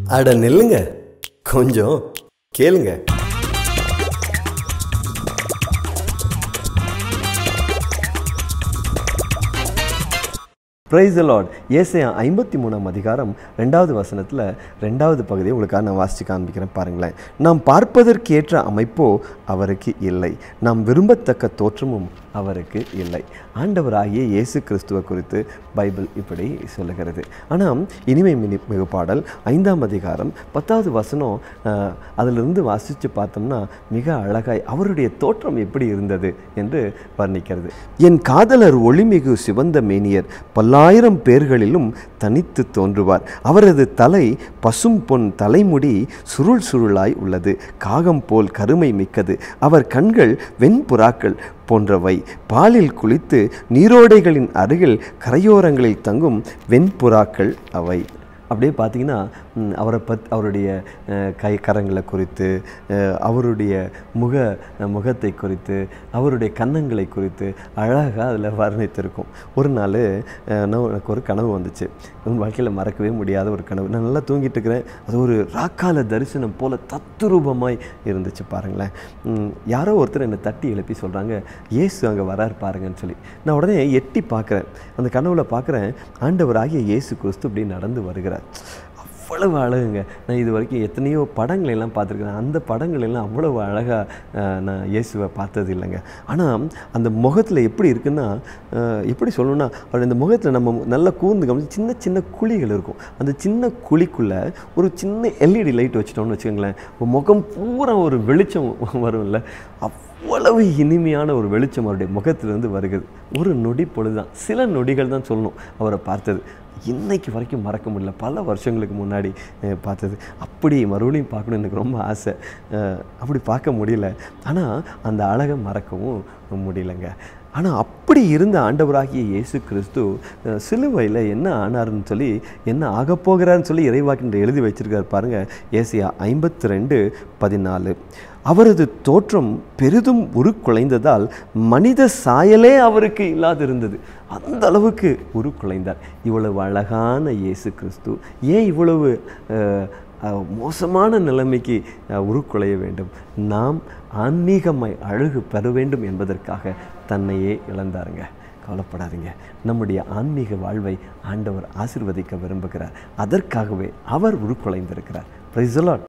அட நில்லுங்க கொஞ்சம் கேளுங்க பிரைஸ் லார்ட் ஏசையா ஐம்பத்தி மூணாம் அதிகாரம் ரெண்டாவது வசனத்தில் ரெண்டாவது பகுதியை உங்களுக்காக நான் வாசித்து காண்பிக்கிறேன் பாருங்களேன் நாம் பார்ப்பதற்கு ஏற்ற அமைப்போ அவருக்கு இல்லை நாம் விரும்பத்தக்க தோற்றமும் அவருக்கு இல்லை ஆண்டவராகிய இயேசு கிறிஸ்துவ குறித்து பைபிள் இப்படி சொல்லுகிறது ஆனால் இனிமை மினி மிகு பாடல் ஐந்தாம் அதிகாரம் பத்தாவது வசனம் அஹ், அதிலிருந்து வாசித்து பார்த்தோம்னா மிக அழகாய் அவருடைய தோற்றம் எப்படி இருந்தது என்று வர்ணிக்கிறது என் காதலர் ஒளிமிகு சிவந்த மேனியர் பல்லாயிரம் பேர்களிலும் தனித்து தோன்றுவார் அவரது தலை பசும் பொன் தலைமுடி சுருள் சுருளாய் உள்ளது காகம் போல் கருமை மிக்கது அவர் கண்கள் வெண்புறாக்கள் போன்றவை பாலில் குளித்து நீரோடைகளின் அருகில் கரையோரங்களில் தங்கும் வெண்புறாக்கள் அவை அப்படியே பார்த்தீங்கன்னா ம், அவரை பத் அவருடைய அஹ், கை கரங்களை குறித்து அஹ், அவருடைய முக முகத்தை குறித்து அவருடைய கன்னங்களை குறித்து அழகாக அதில் வர்ணித்திருக்கும் ஒரு நாள் அஹ், நான் எனக்கு ஒரு கனவு வந்துச்சு என் வாழ்க்கையில் மறக்கவே முடியாத ஒரு கனவு நான் நல்லா தூங்கிட்டு இருக்கிறேன் அது ஒரு ராக்கால தரிசனம் போல தத்துரூபமாய் இருந்துச்சு பாருங்களேன் ம், யாரோ ஒருத்தர் என்னை தட்டி எழுப்பி சொல்கிறாங்க இயேசு அங்கே வரார் பாருங்கன்னு சொல்லி நான் உடனே எட்டி பார்க்குறேன் அந்த கனவுல பார்க்குறேன் ஆண்டவராகிய இயேசு கிறிஸ்து இப்படி நடந்து வருகிறார் அவ்வளவு அழகுங்க நான் இது வரைக்கும் எத்தனையோ படங்களை எல்லாம் பார்த்துருக்கிறேன் அந்த படங்கள் எல்லாம் அவ்வளவு அழகாக நான் இயேசுவை பார்த்தது இல்லைங்க ஆனால் அந்த முகத்தில் எப்படி இருக்குன்னா அஹ், எப்படி சொல்லணும்னா அவர் இந்த முகத்தில் நம்ம நல்லா கூர்ந்து கவனிச்சு சின்ன சின்ன குழிகள் இருக்கும் அந்த சின்ன குழிக்குள்ளே ஒரு சின்ன எல்இடி லைட் வச்சிட்டோம்னு வச்சுக்கோங்களேன் ஒரு முகம் பூரா ஒரு வெளிச்சம் வரும்ல அவ்வளவு இனிமையான ஒரு வெளிச்சம் அவருடைய முகத்திலிருந்து வருகிறது ஒரு நொடி பொழுதுதான் சில நொடிகள் தான் சொல்லணும் அவரை பார்த்தது இன்னைக்கு வரைக்கும் மறக்க முடியல பல வருஷங்களுக்கு முன்னாடி அஹ், பார்த்தது அப்படி மறுபடியும் பார்க்கணும் எனக்கு ரொம்ப ஆசை அஹ், அப்படி பார்க்க முடியல ஆனால் அந்த அழகை மறக்கவும் முடியலங்க ஆனால் அப்படி இருந்த ஆண்டவராகிய இயேசு கிறிஸ்து அஹ், சிலுவையில் என்ன ஆனார்னு சொல்லி என்ன ஆகப் போகிறார்னு சொல்லி இறைவாக்கின்ற எழுதி வச்சிருக்காரு பாருங்க ஏசியா ஐம்பத்தி ரெண்டு பதினாலு அவரது தோற்றம் பெரிதும் உருக்குலைந்ததால் மனித சாயலே அவருக்கு இல்லாதிருந்தது அந்த அளவுக்கு உருக்குலைந்தார் இவ்வளவு அழகான இயேசு கிறிஸ்து ஏன் இவ்வளவு அஹ், அஹ், மோசமான நிலைமைக்கு அஹ், உருக்குலைய வேண்டும் நாம் ஆன்மீகமாய் அழகு பெற வேண்டும் என்பதற்காக தன்னையே இழந்தாருங்க கவலைப்படாதீங்க நம்முடைய ஆன்மீக வாழ்வை ஆண்டவர் ஆசிர்வதிக்க விரும்புகிறார் அதற்காகவே அவர் உருக்குலைந்திருக்கிறார் பிரைஸ்